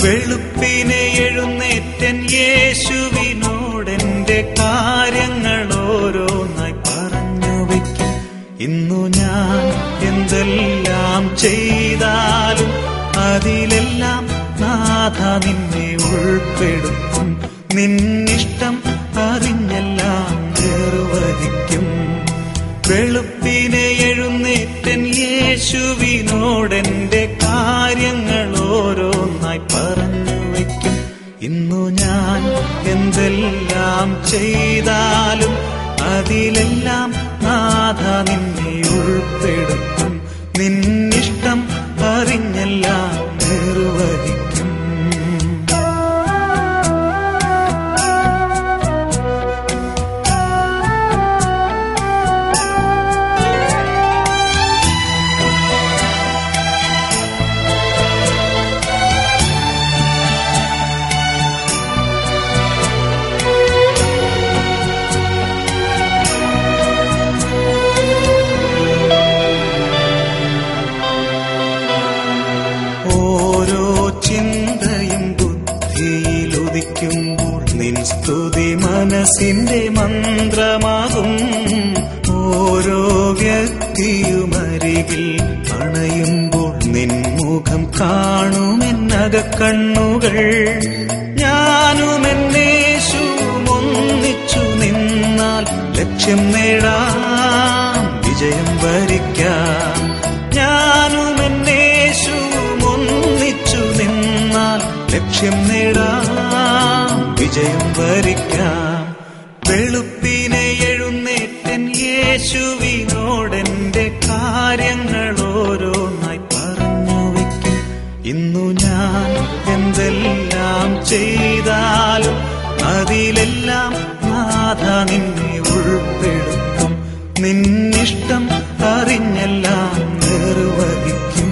വെളുപ്പിനെ എഴുന്നേറ്റൻ യേശുവിനോടെന്റെ കാര്യങ്ങൾ ഓരോന്നായി പറഞ്ഞു വയ്ക്കും ഇന്നു ഞാൻ എന്തെല്ലാം ചെയ്താലും അതിലെല്ലാം നാഥ നിന്നെ ഉൾപ്പെടുത്തും നിന്നിഷ്ടം അറിഞ്ഞെല്ലാം നിർവഹിക്കും വെളുപ്പിനെ എഴുന്നേറ്റൻ യേശുവിനോടെന്റെ കാര്യങ്ങൾ ഓരോന്നായി പറഞ്ഞു വയ്ക്കും ഇന്നു ഞാൻ എന്തെല്ലാം ചെയ്താലും അതിലെല്ലാം നാഥ നിന്നെ ഉൾപ്പെടുത്തും നിന്നിഷ്ടം അറിഞ്ഞെല്ലാം നിർവഹിക്കും ഓരോ ചിന്തയും ബുദ്ധിയിൽ ഉദിക്കുമ്പോൾ നിൻ സ്തുതി മനസ്സിന്റെ മന്ത്രമാകും ഓരോ വ്യക്തിയുമരികിൽ അണയുമ്പോൾ നിൻ മുഖം കാണുമെന്നക കണ്ണുകൾ ഞാനും എന്നേശുവും ഒന്നിച്ചു നിന്നാൽ ലക്ഷ്യം നേടാം വിജയം വരിക്കാം ഞാനും എന്നേശുവും ഒന്നിച്ചു നിന്നാൽ ലക്ഷ്യം നേടാം വിജയം വരിക്കാം വെളുപ്പിനെ എഴുന്നേറ്റൻ യേശുവിനോടെന്റെ കാര്യങ്ങൾ ഓരോന്നായി പറഞ്ഞു വയ്ക്കും ഇന്നു ഞാൻ എന്തെല്ലാം ചെയ്താലും അതിലെല്ലാം നാഥ നിന്നെ ഉൾപ്പെടുത്തും നിന്നിഷ്ടം അറിഞ്ഞെല്ലാം നിർവഹിക്കും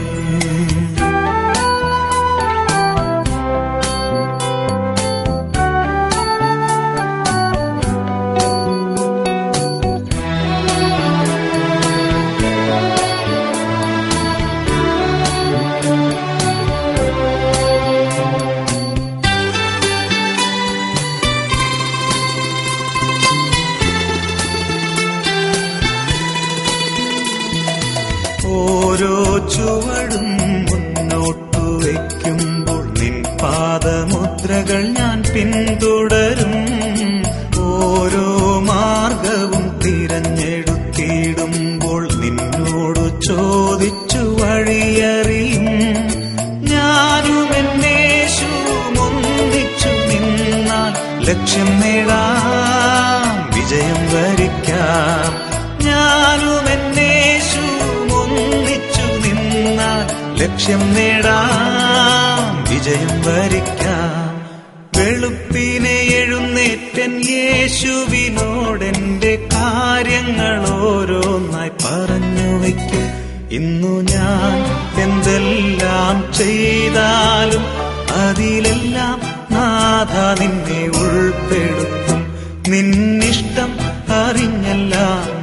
ഓരോ ചുവടും മുന്നോട്ടു വയ്ക്കുമ്പോൾ നിൻ പാദമുദ്രകൾ ഞാൻ പിന്തുടരും ഓരോ മാർഗവും തിരഞ്ഞെടുത്തിടുമ്പോൾ നിന്നോട് ചോദിച്ചു വഴിയറിയും ഞാനും എന്നേശുവും ഒന്നിച്ചു നിന്നാൽ ലക്ഷ്യം നേടാം വിജയം വരിക്കാം ഞാനും എന്നേശുവും ഒന്നിച്ചു നിന്നാൽ ലക്ഷ്യം നേടാം വിജയം വരിക്കാം വെളുപ്പിനെ എഴുന്നേറ്റൻ യേശുവിനോടെന്റെ കാര്യങ്ങൾ ഓരോന്നായി പറഞ്ഞു വയ്ക്കും ഇന്നു ഞാൻ എന്തെല്ലാം ചെയ്താലും അതിലെല്ലാം നാഥ നിന്നെ ഉൾപ്പെടുത്തും നിന്നിഷ്ടം അറിഞ്ഞെല്ലാം